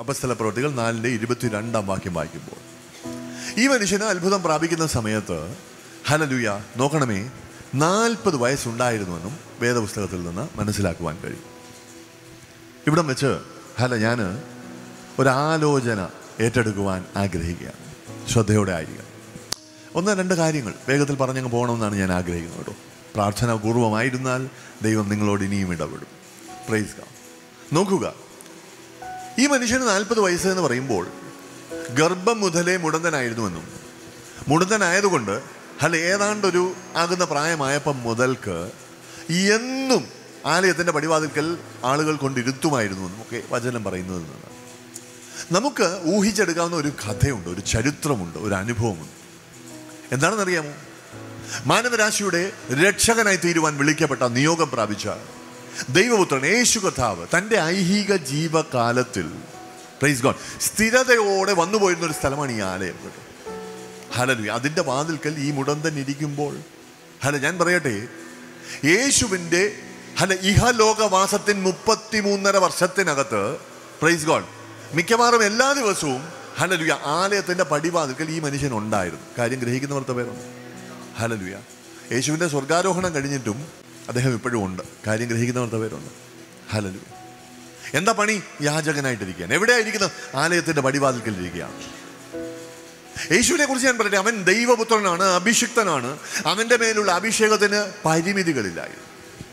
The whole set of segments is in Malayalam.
അപസ്ഥല പ്രവൃത്തികൾ നാലിൻ്റെ ഇരുപത്തിരണ്ടാം വാക്യം വായിക്കുമ്പോൾ ഈ മനുഷ്യന് അത്ഭുതം പ്രാപിക്കുന്ന സമയത്ത് ഹലലുയ നോക്കണമേ നാൽപ്പത് വയസ്സുണ്ടായിരുന്നുവെന്നും വേദപുസ്തകത്തിൽ നിന്ന് മനസ്സിലാക്കുവാൻ കഴിയും ഇവിടം വെച്ച് ഹല ഞാൻ ഒരാലോചന ഏറ്റെടുക്കുവാൻ ആഗ്രഹിക്കുകയാണ് ശ്രദ്ധയോടെ ആയിരിക്കണം ഒന്ന് രണ്ട് കാര്യങ്ങൾ വേഗത്തിൽ പറഞ്ഞങ്ങ് പോകണമെന്നാണ് ഞാൻ ആഗ്രഹിക്കുന്നത് കേട്ടോ പ്രാർത്ഥന പൂർവമായിരുന്നാൽ ദൈവം നിങ്ങളോട് ഇനിയും ഇടപെടും പ്രൈസ് ഗാഡ്. നോക്കുക ഈ മനുഷ്യന് നാൽപ്പത് വയസ്സ് എന്ന് പറയുമ്പോൾ ഗർഭം മുതലേ മുടന്തനായിരുന്നുവെന്നും മുടന്തനായതുകൊണ്ട് അല്ല ഏതാണ്ടൊരു ആകുന്ന പ്രായമായപ്പം മുതൽക്ക് എന്നും ആലയത്തിൻ്റെ പടിവാതിൽക്കൽ ആളുകൾ കൊണ്ടിരുത്തുമായിരുന്നു എന്നും ഒക്കെ വചനം പറയുന്നതിൽ നിന്ന് നമുക്ക് ഊഹിച്ചെടുക്കാവുന്ന ഒരു കഥയുണ്ട് ഒരു ചരിത്രമുണ്ട് ഒരു അനുഭവമുണ്ട് എന്താണെന്നറിയാമോ മാനവരാശിയുടെ രക്ഷകനായി തീരുവാൻ വിളിക്കപ്പെട്ട നിയോഗം പ്രാപിച്ച ദൈവപുത്രൻ യേശു കഥാവ് തൻ്റെ ഐഹിക ജീവകാലത്തിൽ പ്രൈസ് ഗോഡ് സ്ഥിരതയോടെ വന്നു പോയിരുന്ന ഒരു സ്ഥലമാണ് ഈ ആലയം കേട്ടോ ഹലലു അതിൻ്റെ വാതിൽക്കൽ ഈ മുടന്തൻ ഇരിക്കുമ്പോൾ ഹല ഞാൻ പറയട്ടെ യേശുവിൻ്റെ ഹല ഇഹലോകവാസത്തിൻ മുപ്പത്തിമൂന്നര വർഷത്തിനകത്ത് പ്രൈസ് ഗോഡ് മിക്കവാറും എല്ലാ ദിവസവും ഹലലുയ ആലയത്തിൻ്റെ പടിവാതിൽക്കൽ ഈ മനുഷ്യൻ ഉണ്ടായിരുന്നു കാര്യം ഗ്രഹിക്കുന്നവർക്ക് പേരുണ്ട് ഹലലുയ യേശുവിൻ്റെ സ്വർഗാരോഹണം കഴിഞ്ഞിട്ടും അദ്ദേഹം ഇപ്പോഴും ഉണ്ട് കാര്യം ഗ്രഹിക്കുന്നവർക്ക് പേരുണ്ട് ഹലലുയ എന്താ പണി യാചകനായിട്ടിരിക്കുകയാണ് എവിടെയായിരിക്കുന്നത് ആലയത്തിൻ്റെ പടിവാതിൽക്കൽ ഇരിക്കുകയാണ് യേശുവിനെ കുറിച്ച് ഞാൻ പറയട്ടെ അവൻ ദൈവപുത്രനാണ് അഭിഷിക്തനാണ് അവന്റെ മേലുള്ള അഭിഷേകത്തിന് പരിമിതികളില്ലായിരുന്നു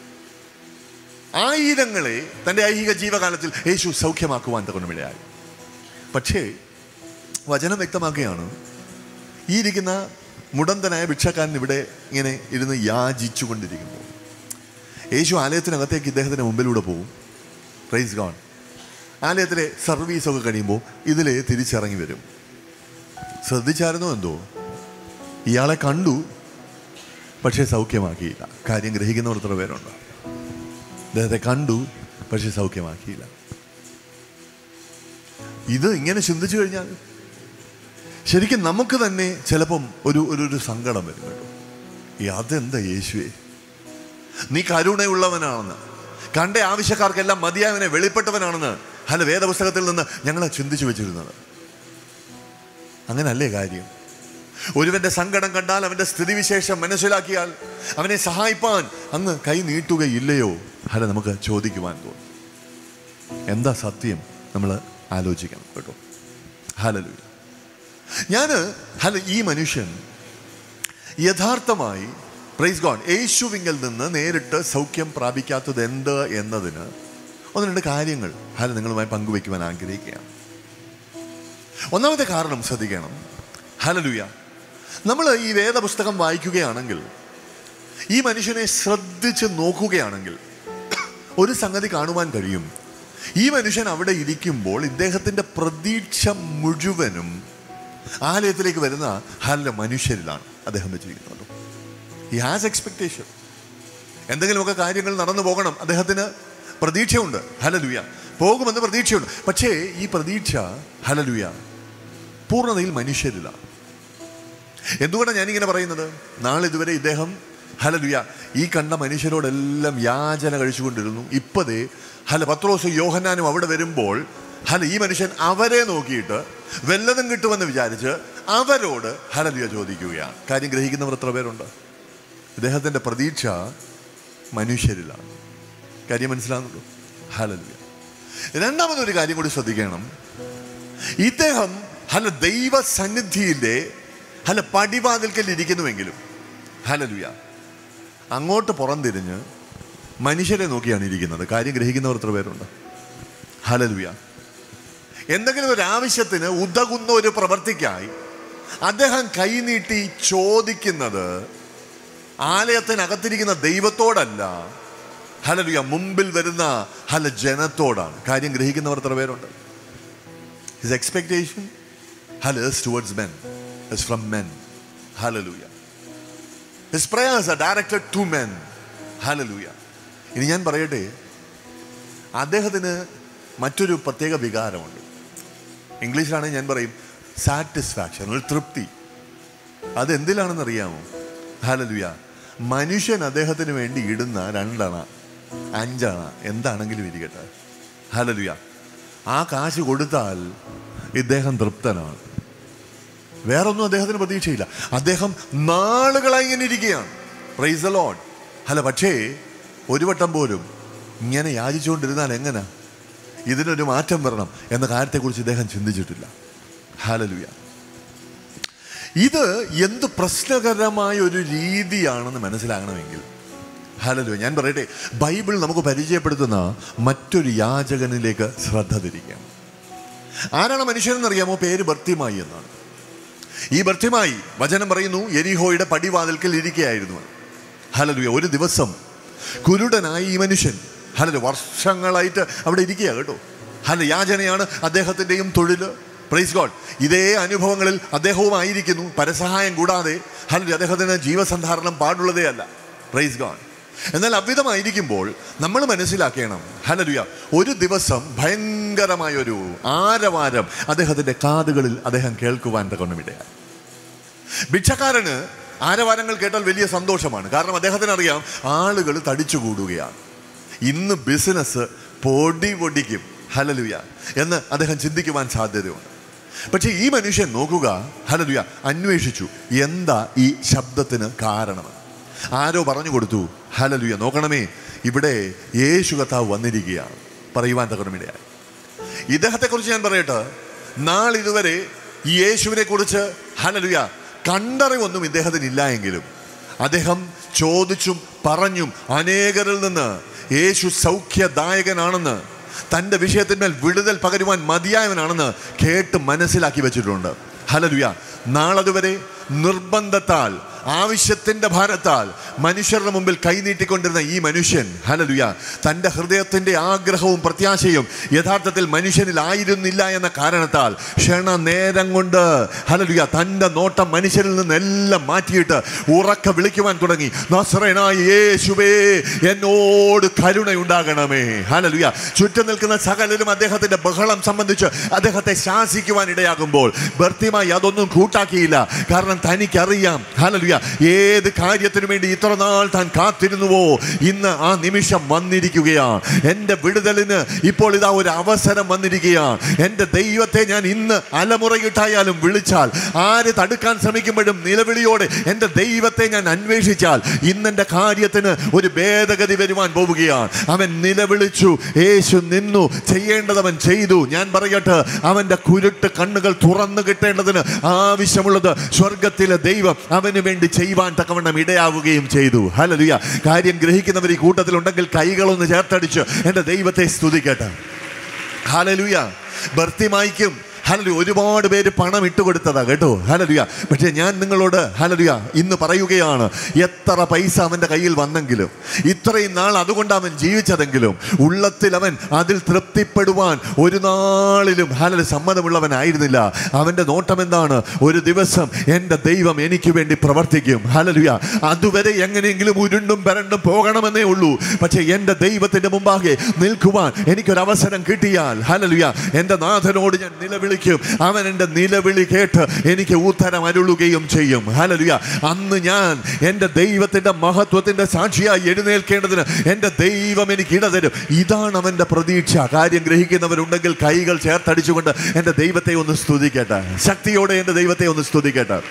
ആയിരങ്ങളെ തൻ്റെ ഐഹിക ജീവകാലത്തിൽ യേശു സൗഖ്യമാക്കുവാൻ തകർന്നിടയായി പക്ഷേ വചനം വ്യക്തമാക്കുകയാണ് ഈ ഇരിക്കുന്ന മുടന്തനായ ഭിക്ഷക്കാരൻ ഇവിടെ ഇങ്ങനെ ഇരുന്ന് യാചിച്ചു കൊണ്ടിരിക്കുമ്പോൾ യേശു ആലയത്തിനകത്തേക്ക് ഇദ്ദേഹത്തിന് മുമ്പിലൂടെ പോകും പ്രൈസ് ഗോൺ ആലയത്തിലെ സർവീസൊക്കെ കഴിയുമ്പോൾ ഇതിലെ തിരിച്ചിറങ്ങി വരും ശ്രദ്ധിച്ചായിരുന്നോ എന്തോ ഇയാളെ കണ്ടു പക്ഷേ സൗഖ്യമാക്കിയില്ല കാര്യം ഗ്രഹിക്കുന്നവർ എത്ര പേരുണ്ട് അദ്ദേഹത്തെ കണ്ടു പക്ഷെ സൗഖ്യമാക്കിയില്ല ഇത് ഇങ്ങനെ ചിന്തിച്ചു കഴിഞ്ഞാൽ ശരിക്കും നമുക്ക് തന്നെ ചിലപ്പം ഒരു ഒരു ഒരു സങ്കടം വരും കേട്ടോ ഈ അതെന്താ യേശുവേ നീ കരുണയുള്ളവനാണെന്ന് കണ്ട ആവശ്യക്കാർക്കെല്ലാം മതിയായവനെ വെളിപ്പെട്ടവനാണെന്ന് അല്ല വേദപുസ്തകത്തിൽ നിന്ന് ഞങ്ങളെ ചിന്തിച്ചു വെച്ചിരുന്നത് അങ്ങനല്ലേ കാര്യം ഒരുവന്റെ സങ്കടം കണ്ടാൽ അവന്റെ സ്ഥിതിവിശേഷം മനസ്സിലാക്കിയാൽ അവനെ സഹായിപ്പാൻ അങ്ങ് കൈ നീട്ടുകയില്ലയോ അല്ല നമുക്ക് ചോദിക്കുവാൻ തോന്നും എന്താ സത്യം നമ്മൾ ആലോചിക്കണം കേട്ടോ ഹലലു ഞാൻ ഹല ഈ മനുഷ്യൻ യഥാർത്ഥമായി പ്രൈസ് ഗോഡ് യേശുവിങ്കിൽ നിന്ന് നേരിട്ട് സൗഖ്യം പ്രാപിക്കാത്തത് എന്ത് എന്നതിന് ഒന്ന് രണ്ട് കാര്യങ്ങൾ ഹല നിങ്ങളുമായി പങ്കുവയ്ക്കുവാൻ ആഗ്രഹിക്കുകയാണ് ഒന്നാമത്തെ കാരണം ശ്രദ്ധിക്കണം ഹലലുയ നമ്മൾ ഈ വേദപുസ്തകം വായിക്കുകയാണെങ്കിൽ ഈ മനുഷ്യനെ ശ്രദ്ധിച്ച് നോക്കുകയാണെങ്കിൽ ഒരു സംഗതി കാണുവാൻ കഴിയും ഈ മനുഷ്യൻ അവിടെ ഇരിക്കുമ്പോൾ ഇദ്ദേഹത്തിൻ്റെ പ്രതീക്ഷ മുഴുവനും ആലയത്തിലേക്ക് വരുന്ന ഹല മനുഷ്യരിലാണ് അദ്ദേഹം വെച്ചിരിക്കുന്നത് ഈ ഹാസ് എക്സ്പെക്ടേഷൻ എന്തെങ്കിലുമൊക്കെ കാര്യങ്ങൾ നടന്നു പോകണം അദ്ദേഹത്തിന് പ്രതീക്ഷയുണ്ട് ഹലലുയ പോകുമെന്ന് പ്രതീക്ഷയുണ്ട് പക്ഷേ ഈ പ്രതീക്ഷ ഹലലുയ പൂർണ്ണതയിൽ മനുഷ്യരിലാണ് എന്തുകൊണ്ടാണ് ഞാനിങ്ങനെ പറയുന്നത് നാളിതുവരെ ഇദ്ദേഹം ഹലലുയ ഈ കണ്ട മനുഷ്യരോടെല്ലാം യാചന കഴിച്ചുകൊണ്ടിരുന്നു ഇപ്പതേ ഹല പത്രോസ് യോഹന്നാനും അവിടെ വരുമ്പോൾ ഹല ഈ മനുഷ്യൻ അവരെ നോക്കിയിട്ട് വല്ലതും കിട്ടുമെന്ന് വിചാരിച്ച് അവരോട് ഹലലുയ ചോദിക്കുകയാണ് കാര്യം ഗ്രഹിക്കുന്നവർ എത്ര പേരുണ്ട് ഇദ്ദേഹത്തിൻ്റെ പ്രതീക്ഷ മനുഷ്യരിലാണ് കാര്യം മനസ്സിലാകുന്നുള്ളൂ ഹലലുയ രണ്ടാമതൊരു കാര്യം കൂടി ശ്രദ്ധിക്കണം ഇദ്ദേഹം ഹല ദൈവ സന്നിധിയിലെ ഹല പടിവാതിൽക്കൽ ഇരിക്കുന്നുവെങ്കിലും ഹലലുയ അങ്ങോട്ട് പുറംതിരിഞ്ഞ് മനുഷ്യരെ നോക്കിയാണ് ഇരിക്കുന്നത് കാര്യം ഗ്രഹിക്കുന്നവർ എത്ര പേരുണ്ട് ഹലലുയ എന്തെങ്കിലും ഒരു ആവശ്യത്തിന് ഉതകുന്ന ഒരു പ്രവൃത്തിക്കായി അദ്ദേഹം കൈനീട്ടി ചോദിക്കുന്നത് ആലയത്തിനകത്തിരിക്കുന്ന ദൈവത്തോടല്ല ഹലലുയ മുമ്പിൽ വരുന്ന ഹല ജനത്തോടാണ് കാര്യം ഗ്രഹിക്കുന്നവർ എത്ര പേരുണ്ട് ഹിസ് എക്സ്പെക്ടേഷൻ ഹലേഴ്സ് towards men is from men. Hallelujah. His prayers are directed to men. Hallelujah. ഇനി ഞാൻ പറയട്ടെ അദ്ദേഹത്തിന് മറ്റൊരു പ്രത്യേക വികാരമുണ്ട് ഇംഗ്ലീഷിലാണെങ്കിൽ ഞാൻ പറയും സാറ്റിസ്ഫാക്ഷൻ ഒരു തൃപ്തി അത് എന്തിലാണെന്ന് അറിയാമോ ഹലലുയ മനുഷ്യൻ അദ്ദേഹത്തിന് വേണ്ടി ഇടുന്ന രണ്ടണ അഞ്ചണ എന്താണെങ്കിലും ഇരിക്കട്ടെ ഹലലുയ ആ കാശ് കൊടുത്താൽ ഇദ്ദേഹം തൃപ്തനാണ് വേറൊന്നും അദ്ദേഹത്തിന് പ്രതീക്ഷയില്ല അദ്ദേഹം നാളുകളായി ഇങ്ങനെ ഇരിക്കുകയാണ് പ്രൈസ് ലോഡ് അല്ല പക്ഷേ ഒരു വട്ടം പോലും ഇങ്ങനെ യാചിച്ചുകൊണ്ടിരുന്നാൽ എങ്ങനെ ഇതിനൊരു മാറ്റം വരണം എന്ന കാര്യത്തെക്കുറിച്ച് ഇദ്ദേഹം ചിന്തിച്ചിട്ടില്ല ഹാലലുയ ഇത് എന്ത് പ്രശ്നകരമായ ഒരു രീതിയാണെന്ന് മനസ്സിലാകണമെങ്കിൽ ഹലോ ഞാൻ പറയട്ടെ ബൈബിൾ നമുക്ക് പരിചയപ്പെടുത്തുന്ന മറ്റൊരു യാചകനിലേക്ക് ശ്രദ്ധ തിരിക്കാം ആരാണ് മനുഷ്യനെന്നറിയാമോ പേര് ഭർത്തിമായി എന്നാണ് ഈ ഭർത്തിമായി വചനം പറയുന്നു എരിഹോയുടെ പടിവാതിൽക്കൽ ഇരിക്കുകയായിരുന്നു ഹലലുയ ഒരു ദിവസം കുരുടനായി ഈ മനുഷ്യൻ ഹലോ വർഷങ്ങളായിട്ട് അവിടെ ഇരിക്കുക കേട്ടോ ഹല യാചനയാണ് അദ്ദേഹത്തിൻ്റെയും തൊഴിൽ പ്രൈസ് ഗോഡ് ഇതേ അനുഭവങ്ങളിൽ അദ്ദേഹവും ആയിരിക്കുന്നു പരസഹായം കൂടാതെ ഹലോ അദ്ദേഹത്തിന് ജീവസന്ധാരണം പാടുള്ളതേ അല്ല പ്രൈസ് ഗോഡ് എന്നാൽ അവിധമായിരിക്കുമ്പോൾ നമ്മൾ മനസ്സിലാക്കണം ഹലലുയ ഒരു ദിവസം ഭയങ്കരമായ ഒരു ആരവാരം അദ്ദേഹത്തിന്റെ കാതുകളിൽ അദ്ദേഹം കേൾക്കുവാൻ തകൊണ്ടുമിടയായി ഭിക്ഷക്കാരന് ആരവാരങ്ങൾ കേട്ടാൽ വലിയ സന്തോഷമാണ് കാരണം അദ്ദേഹത്തിന് അറിയാം ആളുകൾ തടിച്ചുകൂടുകയാണ് ഇന്ന് ബിസിനസ് പൊടി പൊടിക്കും ഹലലുയ എന്ന് അദ്ദേഹം ചിന്തിക്കുവാൻ സാധ്യതയുണ്ട് പക്ഷെ ഈ മനുഷ്യൻ നോക്കുക ഹലലുയ അന്വേഷിച്ചു എന്താ ഈ ശബ്ദത്തിന് കാരണമെന്ന് ആരോ പറഞ്ഞു കൊടുത്തു ഹലലുയ നോക്കണമേ ഇവിടെ യേശു കഥാവ് വന്നിരിക്കുകയാണ് പറയുവാൻ തകർമിടയായി ഇദ്ദേഹത്തെക്കുറിച്ച് ഞാൻ പറയട്ടെ നാളിതുവരെ ഈ യേശുവിനെ കുറിച്ച് ഹലലുയ കണ്ടറിവൊന്നും ഇദ്ദേഹത്തിന് ഇല്ല എങ്കിലും അദ്ദേഹം ചോദിച്ചും പറഞ്ഞും അനേകരിൽ നിന്ന് യേശു സൗഖ്യദായകനാണെന്ന് തൻ്റെ വിഷയത്തിന്മേൽ വിടുതൽ പകരുവാൻ മതിയായവനാണെന്ന് കേട്ട് മനസ്സിലാക്കി വെച്ചിട്ടുണ്ട് ഹലലുയ നാളതുവരെ നിർബന്ധത്താൽ ആവശ്യത്തിന്റെ ഭാരത്താൽ മനുഷ്യരുടെ മുമ്പിൽ കൈനീട്ടിക്കൊണ്ടിരുന്ന ഈ മനുഷ്യൻ ഹലലുയ തൻ്റെ ഹൃദയത്തിന്റെ ആഗ്രഹവും പ്രത്യാശയും യഥാർത്ഥത്തിൽ മനുഷ്യനിൽ ആയിരുന്നില്ല എന്ന കാരണത്താൽ ക്ഷണ നേരം കൊണ്ട് ഹലലുയ തൻ്റെ നോട്ടം മനുഷ്യരിൽ നിന്നെല്ലാം മാറ്റിയിട്ട് ഉറക്ക വിളിക്കുവാൻ തുടങ്ങി നസ്രനായ യേശുവേ എന്നോട് കരുണയുണ്ടാകണമേ ഹലലുയ ചുറ്റും നിൽക്കുന്ന സകലരും അദ്ദേഹത്തിന്റെ ബഹളം സംബന്ധിച്ച് അദ്ദേഹത്തെ ശാസിക്കുവാൻ ഇടയാകുമ്പോൾ ഭർത്തിമായി അതൊന്നും കൂട്ടാക്കിയില്ല കാരണം തനിക്കറിയാം ഹലലുയ ഏത് കാര്യത്തിനു വേണ്ടി ഇത്ര നാൾ താൻ കാത്തിരുന്നുവോ ഇന്ന് ആ നിമിഷം വന്നിരിക്കുകയാണ് എൻ്റെ വിടുതലിന് ഇപ്പോൾ ഇതാ ഒരു അവസരം വന്നിരിക്കുകയാണ് എൻ്റെ ദൈവത്തെ ഞാൻ ഇന്ന് അലമുറയിട്ടായാലും വിളിച്ചാൽ ആര് തടുക്കാൻ ശ്രമിക്കുമ്പോഴും നിലവിളിയോടെ എൻ്റെ ദൈവത്തെ ഞാൻ അന്വേഷിച്ചാൽ ഇന്നെൻ്റെ കാര്യത്തിന് ഒരു ഭേദഗതി വരുവാൻ പോവുകയാണ് അവൻ നിലവിളിച്ചു യേശു നിന്നു ചെയ്യേണ്ടത് അവൻ ചെയ്തു ഞാൻ പറയട്ടെ അവൻ്റെ കുരുട്ട് കണ്ണുകൾ തുറന്നു കിട്ടേണ്ടതിന് ആവശ്യമുള്ളത് സ്വർഗത്തിലെ ദൈവം അവന് വേണ്ടി ചെയ്യുവാൻ തക്കവണ്ണം ഇടയാവുകയും ചെയ്തു ഹലലുയ കാര്യം ഗ്രഹിക്കുന്നവർ ഈ കൂട്ടത്തിലുണ്ടെങ്കിൽ കൈകളൊന്ന് ചേർത്തടിച്ച് എൻ്റെ ദൈവത്തെ സ്തുതിക്കട്ടെ ഹലലുയ ഭർത്തിമായിക്കും ഹലലുയ ഒരുപാട് പേര് പണം ഇട്ടുകൊടുത്തതാ കേട്ടോ ഹലലുയ പക്ഷേ ഞാൻ നിങ്ങളോട് ഹലലുയ ഇന്ന് പറയുകയാണ് എത്ര പൈസ അവൻ്റെ കയ്യിൽ വന്നെങ്കിലും ഇത്രയും നാൾ അതുകൊണ്ട് അവൻ ജീവിച്ചതെങ്കിലും ഉള്ളത്തിൽ അവൻ അതിൽ തൃപ്തിപ്പെടുവാൻ ഒരു നാളിലും ഹലൽ സമ്മതമുള്ളവനായിരുന്നില്ല അവൻ്റെ നോട്ടം എന്താണ് ഒരു ദിവസം എൻ്റെ ദൈവം എനിക്ക് വേണ്ടി പ്രവർത്തിക്കും ഹലലുയ അതുവരെ എങ്ങനെയെങ്കിലും ഉരുണ്ടും പരണ്ടും പോകണമെന്നേ ഉള്ളൂ പക്ഷേ എൻ്റെ ദൈവത്തിൻ്റെ മുമ്പാകെ നിൽക്കുവാൻ എനിക്കൊരവസരം കിട്ടിയാൽ ഹലലുയ എൻ്റെ നാഥനോട് ഞാൻ നിലവിളിക്കും അവൻ എൻ്റെ നിലവിളി കേട്ട് എനിക്ക് ഉത്തരം അരുളുകയും ചെയ്യും ഹലലുയ അന്ന് ഞാൻ എൻ്റെ ദൈവത്തിൻ്റെ മഹത്വത്തിൻ്റെ സാക്ഷിയായി എഴുന്നേൽക്കേണ്ടതിന് എൻ്റെ ദൈവം എനിക്ക് ഇടതരും ഇതാണ് അവൻ്റെ പ്രതീക്ഷ കാര്യം ഗ്രഹിക്കുന്നവരുണ്ടെങ്കിൽ കൈകൾ ചേർത്തടിച്ചുകൊണ്ട് എൻ്റെ ദൈവത്തെ ഒന്ന് സ്തുതിക്കട്ടെ ശക്തിയോടെ എൻ്റെ ദൈവത്തെ ഒന്ന് സ്തുതിക്കട്ടെ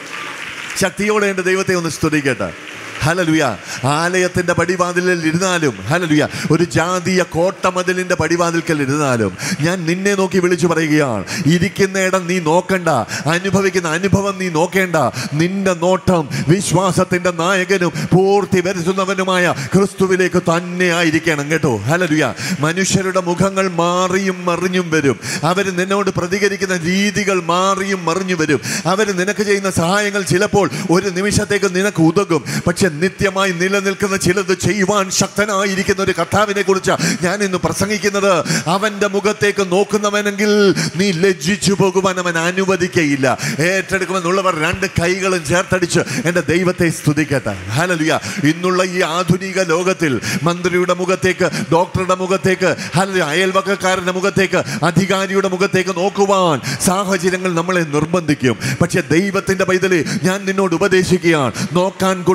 ശക്തിയോടെ എൻ്റെ ദൈവത്തെ ഒന്ന് സ്തുതിക്കട്ടെ ഹലലുയ ആലയത്തിന്റെ പടിവാതിലിൽ ഇരുന്നാലും ഹലലുയ ഒരു ജാതീയ കോട്ടമതിലിന്റെ പടിവാതിൽക്കൽ ഇരുന്നാലും ഞാൻ നിന്നെ നോക്കി വിളിച്ചു പറയുകയാണ് ഇരിക്കുന്ന ഇടം നീ നോക്കണ്ട അനുഭവിക്കുന്ന അനുഭവം നീ നോക്കേണ്ട നിന്റെ നോട്ടം വിശ്വാസത്തിന്റെ നായകനും പൂർത്തി വരുത്തുന്നവനുമായ ക്രിസ്തുവിലേക്ക് തന്നെ ആയിരിക്കണം കേട്ടോ ഹലലുയ മനുഷ്യരുടെ മുഖങ്ങൾ മാറിയും മറിഞ്ഞും വരും അവർ നിന്നോട് പ്രതികരിക്കുന്ന രീതികൾ മാറിയും മറിഞ്ഞു വരും അവർ നിനക്ക് ചെയ്യുന്ന സഹായങ്ങൾ ചിലപ്പോൾ ഒരു നിമിഷത്തേക്ക് നിനക്ക് ഉതകും പക്ഷെ നിത്യമായി നിലനിൽക്കുന്ന ചിലത് ചെയ്യുവാൻ ശക്തനായിരിക്കുന്ന ഒരു കർത്താവിനെ കുറിച്ച് ഞാൻ ഇന്ന് പ്രസംഗിക്കുന്നത് അവന്റെ മുഖത്തേക്ക് നോക്കുന്നവനെങ്കിൽ നീ ലജ്ജിച്ചു പോകുവാൻ അവൻ അനുവദിക്കയില്ല ഏറ്റെടുക്കുമെന്നുള്ളവർ രണ്ട് കൈകളും ചേർത്തടിച്ച് എൻ്റെ ദൈവത്തെ സ്തുതിക്കട്ടെ ഹലലുയ ഇന്നുള്ള ഈ ആധുനിക ലോകത്തിൽ മന്ത്രിയുടെ മുഖത്തേക്ക് ഡോക്ടറുടെ മുഖത്തേക്ക് ഹലലുയ അയൽവക്കക്കാരന്റെ മുഖത്തേക്ക് അധികാരിയുടെ മുഖത്തേക്ക് നോക്കുവാൻ സാഹചര്യങ്ങൾ നമ്മളെ നിർബന്ധിക്കും പക്ഷെ ദൈവത്തിന്റെ പൈതലെ ഞാൻ നിന്നോട് ഉപദേശിക്കുകയാണ് നോക്കാൻ കൊള്ളാവുന്ന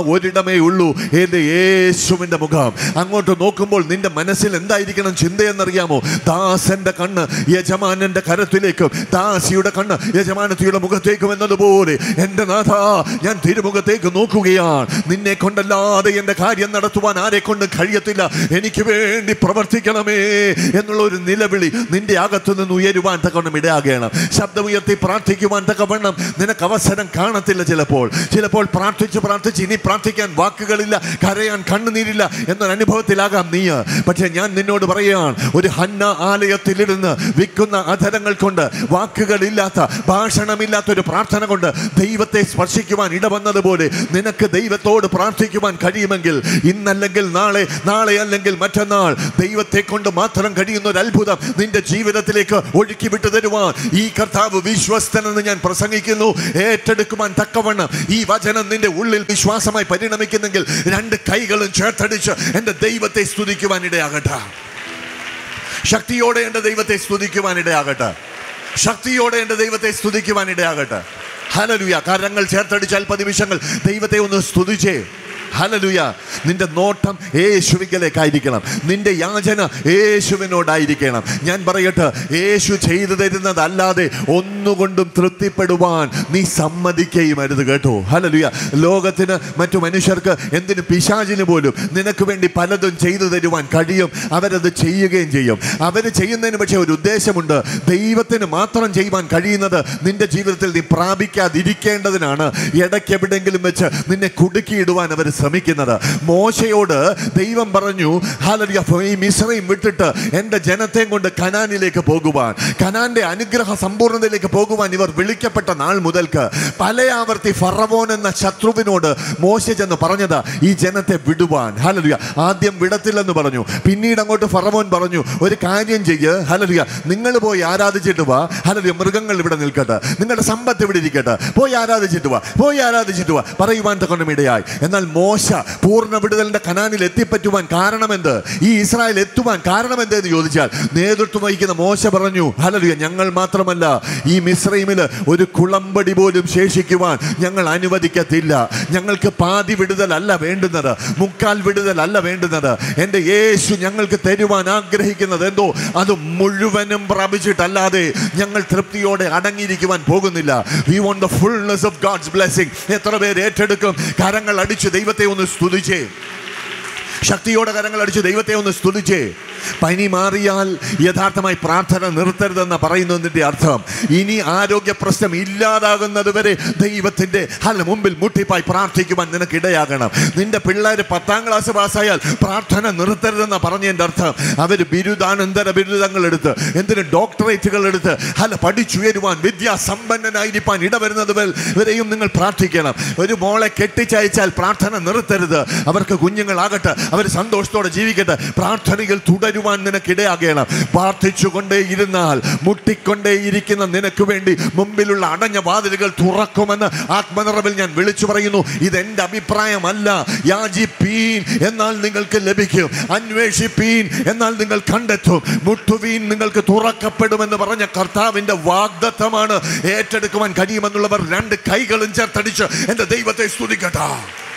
ഒരിടമേ ഉള്ളൂ എൻ്റെ യേശുവിൻ്റെ മുഖം അങ്ങോട്ട് നോക്കുമ്പോൾ നിന്റെ മനസ്സിൽ എന്തായിരിക്കണം ചിന്തയെന്നറിയാമോ ദാസന്റെ കണ്ണ് യജമാനന്റെ കരത്തിലേക്കും ദാസിയുടെ കണ്ണ് യജമാനത്തിയുടെ മുഖത്തേക്കും എന്നതുപോലെ എൻ്റെ നാഥ ഞാൻ തിരുമുഖത്തേക്ക് നോക്കുകയാണ് നിന്നെ കൊണ്ടല്ലാതെ എൻ്റെ കാര്യം നടത്തുവാൻ ആരെ കൊണ്ട് കഴിയത്തില്ല എനിക്ക് വേണ്ടി പ്രവർത്തിക്കണമേ എന്നുള്ള ഒരു നിലവിളി നിന്റെ അകത്തു നിന്ന് ഉയരുവാൻ തക്കവണ്ണം ഇടയാകണം ശബ്ദമുയർത്തി പ്രാർത്ഥിക്കുവാൻ തക്കവണ്ണം നിനക്ക് അവസരം കാണത്തില്ല ചിലപ്പോൾ ചിലപ്പോൾ പ്രാർത്ഥിച്ച് പ്രാർത്ഥിച്ച് ഇനി പ്രാർത്ഥിക്കാൻ വാക്കുകളില്ല കരയാൻ കണ്ണുനീരില്ല എന്നൊരു അനുഭവത്തിലാകാം നീ പക്ഷെ ഞാൻ നിന്നോട് പറയുകയാണ് ഒരു ഹന്ന ആലയത്തിലിരുന്ന് വിൽക്കുന്ന അധരങ്ങൾ കൊണ്ട് വാക്കുകളില്ലാത്ത ഭാഷണമില്ലാത്ത ഒരു പ്രാർത്ഥന കൊണ്ട് ദൈവത്തെ സ്പർശിക്കുവാൻ ഇടവന്നതുപോലെ നിനക്ക് ദൈവത്തോട് പ്രാർത്ഥിക്കുവാൻ കഴിയുമെങ്കിൽ ഇന്നല്ലെങ്കിൽ നാളെ നാളെ അല്ലെങ്കിൽ മറ്റന്നാൾ ദൈവത്തെ കൊണ്ട് മാത്രം കഴിയുന്ന ഒരു അത്ഭുതം നിന്റെ ജീവിതത്തിലേക്ക് ഒഴുക്കി വിട്ടു തരുവാൻ ഈ കർത്താവ് വിശ്വസ്തനെന്ന് ഞാൻ പ്രസംഗിക്കുന്നു ഏറ്റെടുക്കുവാൻ തക്കവണ്ണം ഈ വചനം നിന്റെ ഉള്ളിൽ വിശ്വാസമായി പരിണമിക്കുന്നെങ്കിൽ രണ്ട് കൈകളും ചേർത്തടിച്ച് എൻ്റെ ദൈവത്തെ സ്തുതിക്കുവാൻ ഇടയാകട്ടെ ശക്തിയോടെ എൻ്റെ ദൈവത്തെ സ്തുതിക്കുവാൻ ഇടയാകട്ടെ ശക്തിയോടെ എൻ്റെ ദൈവത്തെ സ്തുതിക്കുവാൻ ഇടയാകട്ടെ ഹലലുയ കരങ്ങൾ ചേർത്തടിച്ച് അല്പനിമിഷങ്ങൾ ദൈവത്തെ ഒന്ന് സ്തുതിച്ചേ ഹലലുയ നിന്റെ നോട്ടം യേശുവിങ്കലേക്കായിരിക്കണം നിന്റെ യാചന യേശുവിനോടായിരിക്കണം ഞാൻ പറയട്ടെ യേശു ചെയ്തു തരുന്നതല്ലാതെ ഒന്നുകൊണ്ടും തൃപ്തിപ്പെടുവാൻ നീ സമ്മതിക്കുകയും അരുത് കേട്ടോ ഹലലുയ ലോകത്തിന് മറ്റു മനുഷ്യർക്ക് എന്തിനു പിശാചിന് പോലും നിനക്ക് വേണ്ടി പലതും ചെയ്തു തരുവാൻ കഴിയും അവരത് ചെയ്യുകയും ചെയ്യും അവർ ചെയ്യുന്നതിന് പക്ഷേ ഒരു ഉദ്ദേശമുണ്ട് ദൈവത്തിന് മാത്രം ചെയ്യുവാൻ കഴിയുന്നത് നിന്റെ ജീവിതത്തിൽ നീ പ്രാപിക്കാതിരിക്കേണ്ടതിനാണ് ഇടയ്ക്ക് എവിടെയെങ്കിലും വെച്ച് നിന്നെ കുടുക്കിയിടുവാൻ അവർ ശ്രമിക്കുന്നത് മോശയോട് ദൈവം പറഞ്ഞു ഹാലരിയ ഈ മിശ്രയും വിട്ടിട്ട് എൻ്റെ ജനത്തെയും കൊണ്ട് കനാനിലേക്ക് പോകുവാൻ കനാന്റെ അനുഗ്രഹ സമ്പൂർണ്ണതയിലേക്ക് പോകുവാൻ ഇവർ വിളിക്കപ്പെട്ട നാൾ മുതൽക്ക് പലയാവർത്തി ഫറവോൻ എന്ന ശത്രുവിനോട് മോശ ചെന്ന് പറഞ്ഞത് ഈ ജനത്തെ വിടുവാൻ ഹലരിയ ആദ്യം വിടത്തില്ലെന്ന് പറഞ്ഞു പിന്നീട് അങ്ങോട്ട് ഫറവോൻ പറഞ്ഞു ഒരു കാര്യം ചെയ്യ് ഹലരിയ നിങ്ങൾ പോയി ആരാധിച്ചിട്ട് വാ ഹലരിയ മൃഗങ്ങൾ ഇവിടെ നിൽക്കട്ടെ നിങ്ങളുടെ സമ്പത്ത് ഇവിടെ ഇരിക്കട്ടെ പോയി ആരാധിച്ചിട്ട് വാ പോയി ആരാധിച്ചിട്ട് വാ പറയുവാൻ തക്കൊണ്ടും ഇടയായി എന്നാൽ മോശ പൂർണ്ണ വിടുതലിന്റെ കനാനിൽ എത്തിപ്പറ്റുവാൻ കാരണമെന്ത് ഈ ഇസ്രായേൽ എത്തുവാൻ കാരണമെന്ത് എന്ന് ചോദിച്ചാൽ നേതൃത്വം വഹിക്കുന്ന മോശ പറഞ്ഞു ഹലരിയ ഞങ്ങൾ മാത്രമല്ല ഈ മിശ്രൈമില് ഒരു കുളമ്പടി പോലും ശേഷിക്കുവാൻ ഞങ്ങൾ അനുവദിക്കത്തില്ല ഞങ്ങൾക്ക് പാതി വിടുതലല്ല വേണ്ടുന്നത് മുക്കാൽ വിടുതലല്ല വേണ്ടുന്നത് എൻ്റെ യേശു ഞങ്ങൾക്ക് തരുവാൻ ആഗ്രഹിക്കുന്നത് എന്തോ അത് മുഴുവനും പ്രാപിച്ചിട്ടല്ലാതെ ഞങ്ങൾ തൃപ്തിയോടെ അടങ്ങിയിരിക്കുവാൻ പോകുന്നില്ല we want the fullness of God's blessing എത്ര പേര് ഏറ്റെടുക്കും കരങ്ങൾ അടിച്ച് ദൈവത്തെ ഒന്ന് സ്തുതിച്ചേ ശക്തിയോടെ കരങ്ങൾ അടിച്ച് ദൈവത്തെ ഒന്ന് സ്തുതിച്ചേ പനി മാറിയാൽ യഥാർത്ഥമായി പ്രാർത്ഥന നിർത്തരുതെന്ന് പറയുന്നതിൻ്റെ അർത്ഥം ഇനി ആരോഗ്യ പ്രശ്നം ഇല്ലാതാകുന്നത് വരെ ദൈവത്തിൻ്റെ അല്ല മുമ്പിൽ മുട്ടിപ്പായി പ്രാർത്ഥിക്കുവാൻ നിനക്ക് ഇടയാകണം നിന്റെ പിള്ളേർ പത്താം ക്ലാസ് പാസ്സായാൽ പ്രാർത്ഥന നിർത്തരുതെന്ന് പറഞ്ഞതിൻ്റെ അർത്ഥം അവർ ബിരുദാനന്തര ബിരുദങ്ങൾ എടുത്ത് എന്തിന് ഡോക്ടറേറ്റുകൾ എടുത്ത് അല്ല പഠിച്ചുയരുവാൻ വിദ്യാസമ്പന്നനായിരിക്കാൻ ഇടവരുന്നത് വരെയും നിങ്ങൾ പ്രാർത്ഥിക്കണം ഒരു മോളെ കെട്ടിച്ചയച്ചാൽ പ്രാർത്ഥന നിർത്തരുത് അവർക്ക് കുഞ്ഞുങ്ങളാകട്ടെ അവർ സന്തോഷത്തോടെ ജീവിക്കട്ടെ പ്രാർത്ഥനയിൽ തുടരുവാൻ നിനക്കിടയാകണം പ്രാർത്ഥിച്ചുകൊണ്ടേ ഇരുന്നാൽ മുട്ടിക്കൊണ്ടേ ഇരിക്കുന്ന നിനക്ക് വേണ്ടി മുമ്പിലുള്ള അടഞ്ഞ വാതിലുകൾ തുറക്കുമെന്ന് ആത്മനിറവിൽ ഞാൻ വിളിച്ചു പറയുന്നു ഇതെന്റെ അഭിപ്രായമല്ല യാചിപ്പീൻ എന്നാൽ നിങ്ങൾക്ക് ലഭിക്കും അന്വേഷിപ്പീൻ എന്നാൽ നിങ്ങൾ കണ്ടെത്തും മുട്ടുവീൻ നിങ്ങൾക്ക് തുറക്കപ്പെടുമെന്ന് പറഞ്ഞ കർത്താവിന്റെ വാഗ്ദത്തമാണ് ഏറ്റെടുക്കുവാൻ കഴിയുമെന്നുള്ളവർ രണ്ട് കൈകളും ചേർത്തടിച്ച് എന്റെ ദൈവത്തെ സ്തുതിക്കട്ടെ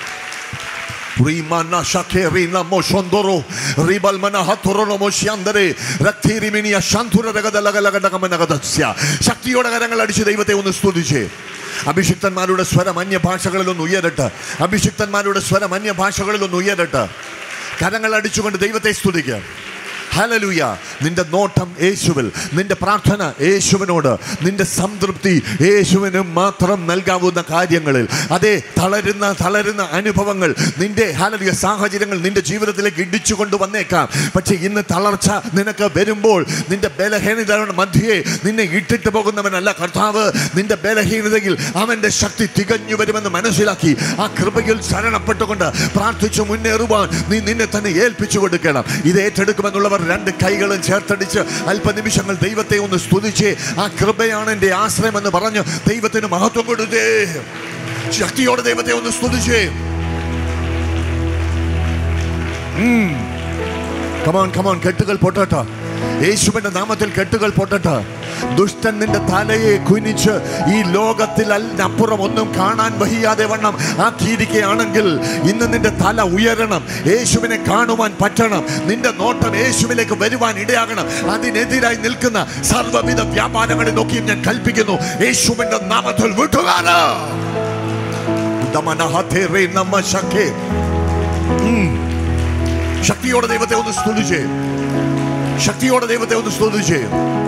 Rimana shakerina moshondoro ribalmana hatorono moshyandere rakthiriminia shantura രഗതലകലകടകമനഗതസ്യ ശക്തിയോടെ കരങ്ങൾ അടിച്ച് ദൈവത്തെ ഒന്ന് സ്തുതിച്ചേ അഭിഷിക്തന്മാരുടെ സ്വരം അന്യഭാഷകളിൽ ഒന്ന് ഉയരട്ടെ അഭിഷിക്തന്മാരുടെ സ്വരം അന്യഭാഷകളിൽ ഒന്ന് ഉയരട്ടെ കരങ്ങൾ അടിച്ചുകൊണ്ട് ദൈവത്തെ സ്തുതിക്കുക ഹലലുയ നിന്റെ നോട്ടം യേശുവിൽ നിന്റെ പ്രാർത്ഥന യേശുവിനോട് നിന്റെ സംതൃപ്തി യേശുവിന് മാത്രം നൽകാവുന്ന കാര്യങ്ങളിൽ അതേ തളരുന്ന തളരുന്ന അനുഭവങ്ങൾ നിന്റെ ഹലലുയ സാഹചര്യങ്ങൾ നിന്റെ ജീവിതത്തിലേക്ക് ഇടിച്ചു കൊണ്ടുവന്നേക്കാം പക്ഷെ ഇന്ന് തളർച്ച നിനക്ക് വരുമ്പോൾ നിന്റെ ബലഹീനതയുടെ മധ്യേ നിന്നെ ഇട്ടിട്ട് പോകുന്നവനല്ല കർത്താവ് നിന്റെ ബലഹീനതയിൽ അവന്റെ ശക്തി തികഞ്ഞു വരുമെന്ന് മനസ്സിലാക്കി ആ കൃപയിൽ ശരണപ്പെട്ടുകൊണ്ട് പ്രാർത്ഥിച്ചു മുന്നേറുവാൻ നീ നിന്നെ തന്നെ ഏൽപ്പിച്ചു കൊടുക്കണം ഇത് ഏറ്റെടുക്കുമെന്നുള്ളവർ രണ്ട് കൈകളും ചേർത്തടിച്ച് അല്പനിമിഷങ്ങൾ ദൈവത്തെ ഒന്ന് സ്തുതിച്ച് ആ കൃപയാണ് എൻ്റെ ആശ്രയം എന്ന് പറഞ്ഞ് ദൈവത്തിന് മഹത്വം കൊടുത്തേ ശക്തിയോടെ ദൈവത്തെ ഒന്ന് സ്തുതിച്ചേ കമോൺ കമോൺ കെട്ടുകൾ പൊട്ടോട്ടോ യേശുവിന്റെ നാമത്തിൽ കെട്ടുകൾ പൊട്ടട്ട് ദുഷ്ടൻ നിന്റെ തലയെ കുനിച്ച് ഈ ലോകത്തിൽ അപ്പുറം ഒന്നും കാണാൻ വഹിയാതെ വണ്ണം ആക്കിയിരിക്കുകയാണെങ്കിൽ ഇന്ന് നിന്റെ തല ഉയരണം യേശുവിനെ കാണുവാൻ പറ്റണം നിന്റെ നോട്ടം യേശുവിലേക്ക് വരുവാൻ ഇടയാകണം അതിനെതിരായി നിൽക്കുന്ന സർവ്വവിധ വ്യാപാരങ്ങളെ നോക്കിയും ഞാൻ കൽപ്പിക്കുന്നു യേശുവിന്റെ നാമത്തിൽ വിട്ടുകാണ് ദമനഹതേറെ നമ്മ ശക്കേ. ഉം. ശക്തിയോടെ ദൈവത്തെ ഒന്ന് സ്തുതിച്ചേ ശക്തിയോടെ ദൈവത്തെ ഒന്ന് സ്തുതിച്ചേ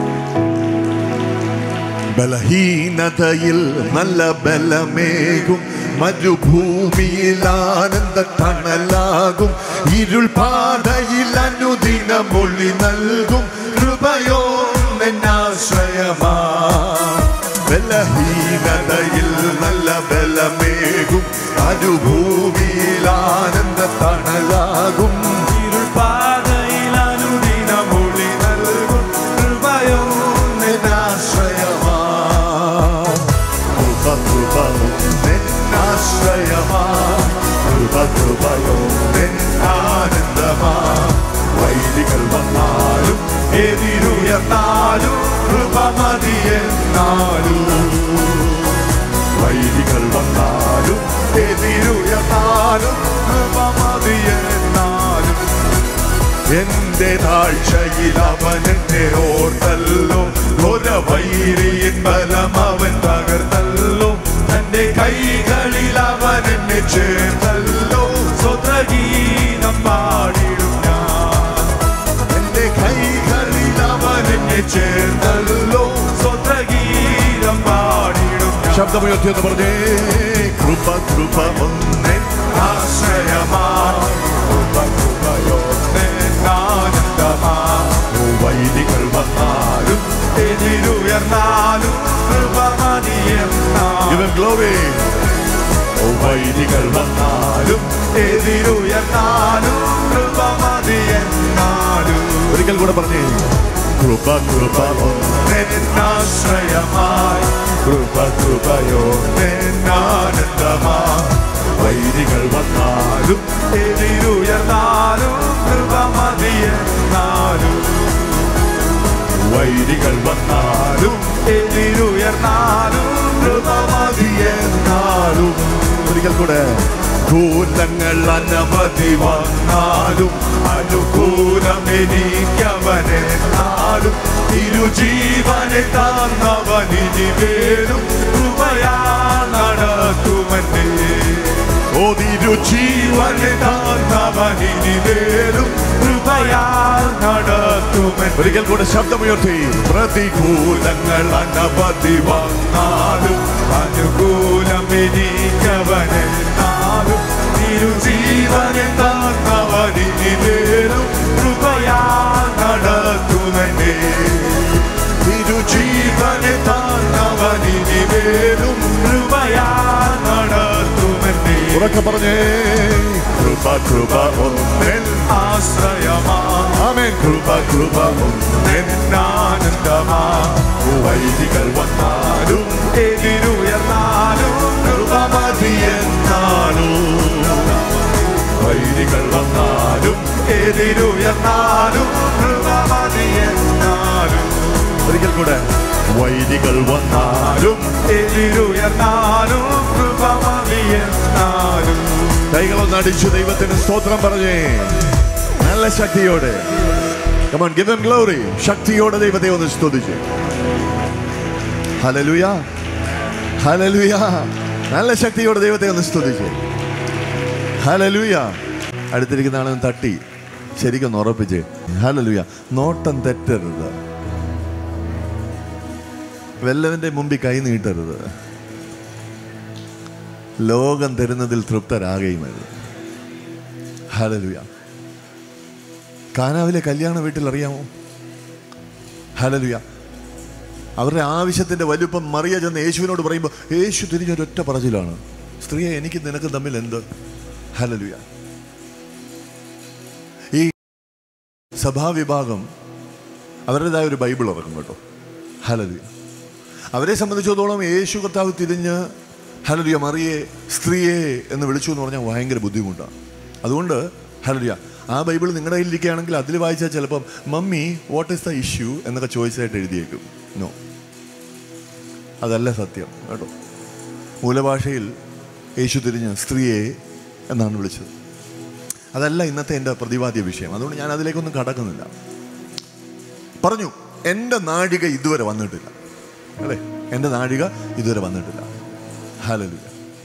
ബലഹീനതയിൽ നല്ല ബലമേകും മരുഭൂമിയിൽ ആനന്ദ തണലാകും ഇരുൾ പാതയിൽ അനുദിനമൊളി നൽകും കൃപയോ എന്നാശ്രയമാ ബലഹീനതയിൽ നല്ല ബലമേകും മരുഭൂമിയിൽ ആനന്ദ തണലാകും ഇരുൾ പാതയിൽ അനുദിനമൊളി നൽകും കൃപയോ നിന്നാശ്രയമാ കൃപ കൃപയോ നിന്നാശ്രയമാ കൃപ കൃപയോ നിന്നാനന്ദമാ വൈദികൾ വന്നാലും എതിരുയർന്നാലും കൃപ മതിയെന്നാലും വൈദികൾ വന്നാലും എതിരുയർന്നാലും കൃപ മതിയെന്നാലും എന്റെ താഴ്ചയിൽ അവൻ എന്നെ ഓർത്തല്ലോ ഘോര വൈരിയിൻ ബലം അവൻ തകർത്തല്ലോ തന്റെ കൈകളിൽ അവൻ എന്നെ ചേർത്തല്ലോ സ്വതഗീനം പാടിടും ഞാൻ എന്റെ കൈകളിൽ അവൻ എന്നെ ചേർത്തല്ലോ സ്വതഗീനം പാടിടും ഞാൻ ശബ്ദമുയർത്തിയെന്ന് പറഞ്ഞേ കൃപ കൃപ ഒന്നേ ആശ്രയമാ കൃപ കൃപയോ ആനന്ദമാ വൈദികൾ വന്നാലും എതിരുയർന്നാലും കൃപ മതിയെന്നാലും Give him glory. വൈദികൾ വന്നാലും എതിരുയർന്നാലും കൃപ മതിയെന്നാലും ഒരിക്കൽ കൂടെ പറഞ്ഞേ കൃപ കൃപ ഒന്നേ ആശ്രയമായി കൃപ കൃപയോ ആനന്ദമാ വൈദികൾ വന്നാലും എതിരുയർന്നാലും കൃപ മതിയെന്നാലും വൈദികൾ വന്നാലും എതിരുയർന്നാലും കൃപ മതിയെന്നാലും ഒരിക്കൽ കൂടെ ഭൂതങ്ങൾ അനവധി വന്നാലും അനുകൂലം എനിക്കവനെന്നാലും ഇരുജീവനെ തന്നവനിനി വേലും കൃപയാ നടത്തുമെന്നേ ഓതിരു ജീവനെ തന്നവനിനി വേലും കൃപയാ നടത്തുമെന്നേ ഒരിക്കൽ കൂടെ ശബ്ദമുയർത്തി പ്രതികൂലങ്ങൾ ഭൂതങ്ങൾ അനവധി വന്നാലും അനുകൂലം എനിക്കവനെന്നാലും തിരുജീവനെ തന്നവനിനി വേലും കൃപയാ നടത്തുമെന്നേ തിരുജീവനെ തന്നവനിനി വേലും കൃപയാ നടത്തുമെന്നേ ഉറക്കെ പറഞ്ഞേ കൃപ കൃപ ഒന്നേൽ ആശ്രയമാ ആമേൻ കൃപ കൃപ എന്നാനന്ദമാ വൈദികൾ വന്നാലും എതിരുയർന്നാലും കൃപ മതിയെന്നാലും വൈദികൾ വന്നാലും എതിരുയർന്നാലും കൃപ മതിയെന്നാലും ഒരിക്കൽ കൂടെ വൈദികൾ വന്നാലും ആരും എതിരുയർന്നാലും കൃപ മതിയെന്നാലും കൈകളൊന്ന് അടിച്ചു ദൈവത്തിന് സ്തോത്രം പറഞ്ഞേ നല്ല ശക്തിയോടെ കമോൺ ഗിവ് him ഗ്ലോറി ശക്തിയോടെ ദൈവത്തെ ഒന്ന് സ്തുതിച്ച് ഹലലുയ ഹലലുയ നല്ല ശക്തിയോടെ ദൈവത്തെ ഒന്ന് സ്തുതിച്ച് ഹലലുയ അടുത്തിരിക്കുന്ന ആളെ ഒന്ന് തട്ടി ശരിക്കൊന്ന് ഉറപ്പിച്ച് ഹലലുയ നോട്ടം തെറ്റരുത് വല്ലവന്റെ മുമ്പിൽ കൈ നീട്ടരുത് ലോകം തരുന്നതിൽ തൃപ്തരാകുകയും അരുത് ഹലലുയ കാനാവിലെ കല്യാണ വീട്ടിൽ അറിയാമോ ഹലലുയ അവരുടെ ആവശ്യത്തിന്റെ വലുപ്പം മറിയ ചെന്ന് യേശുവിനോട് പറയുമ്പോൾ യേശു തിരിഞ്ഞൊരൊറ്റ പറച്ചിലാണ് സ്ത്രീയെ എനിക്ക് നിനക്ക് തമ്മിൽ എന്ത് ഹലലുയ ഈ സഭാവിഭാഗം അവരുടേതായ ഒരു ബൈബിൾ ഇറക്കും കേട്ടോ ഹലലുയ അവരെ സംബന്ധിച്ചിടത്തോളം യേശു കർത്താവ് തിരിഞ്ഞ് ഹലലുയ മറിയെ സ്ത്രീയെ എന്ന് വിളിച്ചു എന്ന് പറഞ്ഞാൽ ഭയങ്കര ബുദ്ധിമുട്ടാണ് അതുകൊണ്ട് ഹലലുയ ആ ബൈബിൾ നിങ്ങളുടെ കയ്യിലിരിക്കുകയാണെങ്കിൽ അതിൽ വായിച്ചാൽ ചിലപ്പം mummy what is the issue എന്നൊക്കെ ചോയ്സായിട്ട് എഴുതിയേക്കും നോ അതല്ല സത്യം കേട്ടോ മൂലഭാഷയിൽ യേശു തിരിഞ്ഞ് സ്ത്രീയെ എന്നാണ് വിളിച്ചത് അതല്ല ഇന്നത്തെ എൻ്റെ പ്രതിപാദ്യ വിഷയം അതുകൊണ്ട് ഞാൻ അതിലേക്കൊന്നും കടക്കുന്നില്ല പറഞ്ഞു എൻ്റെ നാഴിക ഇതുവരെ വന്നിട്ടില്ല അല്ലേ എൻ്റെ നാഴിക ഇതുവരെ വന്നിട്ടില്ല ഹലലുക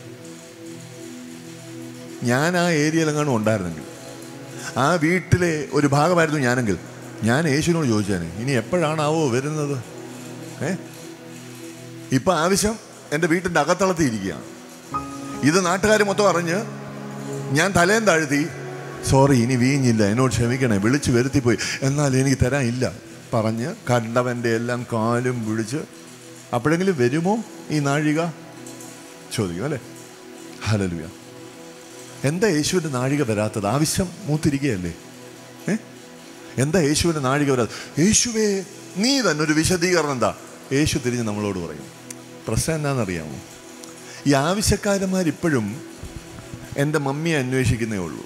ഞാൻ ആ ഏരിയയിലെങ്ങാനും ഉണ്ടായിരുന്നെങ്കിൽ ആ വീട്ടിലെ ഒരു ഭാഗമായിരുന്നു ഞാനെങ്കിൽ ഞാൻ യേശുവിനോട് ചോദിച്ചേനെ ഇനി എപ്പോഴാണാവോ വരുന്നത് ഏ ഇപ്പൊ ആവശ്യം എൻ്റെ വീട്ടിൻ്റെ അകത്തളത്തിൽ ഇരിക്കുകയാണ് ഇത് നാട്ടുകാർ മൊത്തം അറിഞ്ഞ് ഞാൻ തലേം താഴ്ത്തി സോറി ഇനി വീഞ്ഞില്ല എന്നോട് ക്ഷമിക്കണേ വിളിച്ചു വരുത്തിപ്പോയി എന്നാൽ എനിക്ക് തരാൻ ഇല്ല പറഞ്ഞ് കണ്ടവൻ്റെ എല്ലാം കാലും വിളിച്ച് അപ്പോഴെങ്കിലും വരുമോ ഈ നാഴിക ചോദിക്കും അല്ലേ ഹലലുയ എന്താ യേശുവിൻ്റെ നാഴിക വരാത്തത് ആവശ്യം മൂത്തിരിക്കുകയല്ലേ ഏ എന്താ യേശുവിൻ്റെ നാഴിക വരാത്തത് യേശുവേ നീ തന്നെ ഒരു വിശദീകരണം എന്താ യേശു തിരിഞ്ഞ് നമ്മളോട് പറയും പ്രശ്നം എന്താണെന്നറിയാമോ ഈ ആവശ്യക്കാരന്മാരിപ്പോഴും എൻ്റെ മമ്മിയെ അന്വേഷിക്കുന്നേ ഉള്ളൂ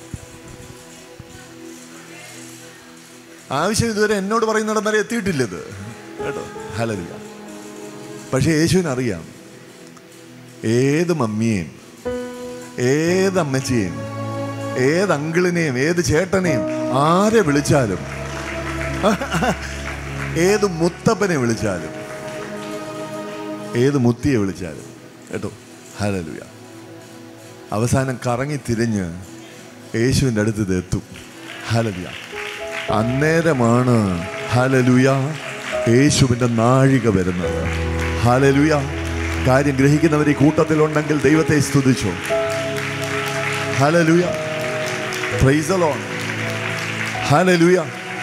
ആവശ്യം ഇതുവരെ എന്നോട് പറയുന്നിടം വരെ എത്തിയിട്ടില്ലത് കേട്ടോ ഹലലില്ല പക്ഷെ യേശുവിനറിയാം ഏത് മമ്മിയെയും ഏത് അമ്മച്ചിയെയും ഏത് അങ്കിളിനെയും ഏത് ചേട്ടനെയും ആരെ വിളിച്ചാലും ഏത് മുത്തപ്പനെ വിളിച്ചാലും ഏത് മുത്തിയെ വിളിച്ചാലും കേട്ടോ ഹലലുയ അവസാനം കറങ്ങി തിരിഞ്ഞ് യേശുവിൻ്റെ അടുത്ത് ഇത് എത്തും ഹലലുയ അന്നേരമാണ് ഹലലുയ യേശുവിൻ്റെ നാഴിക വരുന്നത് ഹലലുയ കാര്യം ഗ്രഹിക്കുന്നവർ ഈ കൂട്ടത്തിലുണ്ടെങ്കിൽ ദൈവത്തെ സ്തുതിച്ചു ഹലലുയ പ്രൈസ് ലോൺ ഹലലുയ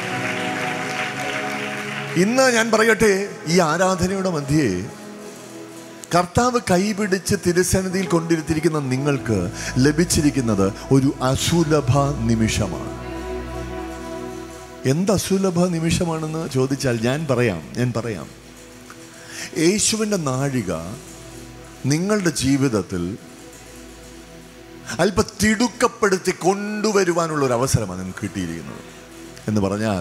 ഇന്ന് ഞാൻ പറയട്ടെ ഈ ആരാധനയുടെ മധ്യേ കർത്താവ് കൈപിടിച്ച് തിരുസന്നിധിയിൽ കൊണ്ടിരുത്തിയിരിക്കുന്ന നിങ്ങൾക്ക് ലഭിച്ചിരിക്കുന്നത് ഒരു അസുലഭ നിമിഷമാണ് എന്ത് അസുലഭ നിമിഷമാണെന്ന് ചോദിച്ചാൽ ഞാൻ പറയാം ഞാൻ പറയാം യേശുവിൻ്റെ നാഴിക നിങ്ങളുടെ ജീവിതത്തിൽ അല്പ തിടുക്കപ്പെടുത്തി കൊണ്ടുവരുവാനുള്ള ഒരു അവസരമാണ് നിങ്ങൾക്ക് കിട്ടിയിരിക്കുന്നത് എന്ന് പറഞ്ഞാൽ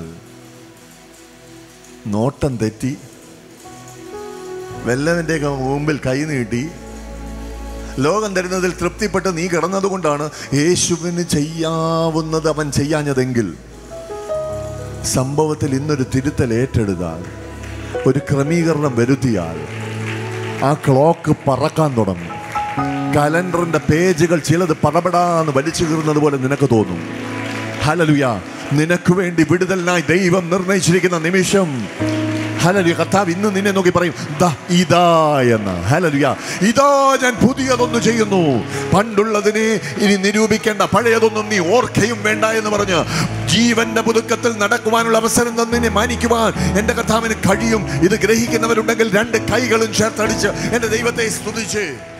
നോട്ടം തെറ്റി വെല്ലവൻ്റെയൊക്കെ മുമ്പിൽ കൈ നീട്ടി ലോകം തരുന്നതിൽ തൃപ്തിപ്പെട്ട് നീ കിടന്നതുകൊണ്ടാണ് യേശുവിന് ചെയ്യാവുന്നത് അവൻ ചെയ്യാഞ്ഞതെങ്കിൽ സംഭവത്തിൽ ഇന്നൊരു തിരുത്തൽ ഏറ്റെടുത്താൽ ഒരു ക്രമീകരണം വരുത്തിയാൽ ആ ക്ലോക്ക് പറക്കാൻ തുടങ്ങും കലണ്ടറിന്റെ പേജുകൾ ചിലത് പടപടാന്ന് വലിച്ചു കീറുന്നത് പോലെ നിനക്ക് തോന്നും ഹലലുയ നിനക്ക് വേണ്ടി വിടുതലിനായി ദൈവം നിർണയിച്ചിരിക്കുന്ന നിമിഷം ഹലലുയ കർത്താവ് ഇന്ന് നിന്നെ നോക്കി പറയും ദാ ഇതാ എന്ന് ഹലലുയ ഇതാ ഞാൻ പുതിയതൊന്ന് ചെയ്യുന്നു പണ്ടുള്ളതിനെ ഇനി നിരൂപിക്കേണ്ട പഴയതൊന്നും നീ ഓർക്കയും വേണ്ട എന്ന് പറഞ്ഞ് ജീവന്റെ പുതുക്കത്തിൽ നടക്കുവാനുള്ള അവസരം തന്നിനെ മാനിക്കുവാൻ എന്റെ കർത്താവിന് കഴിയും ഇത് ഗ്രഹിക്കുന്നവരുണ്ടെങ്കിൽ രണ്ട് കൈകളും ചേർത്തടിച്ച് എന്റെ ദൈവത്തെ സ്തുതിച്ച്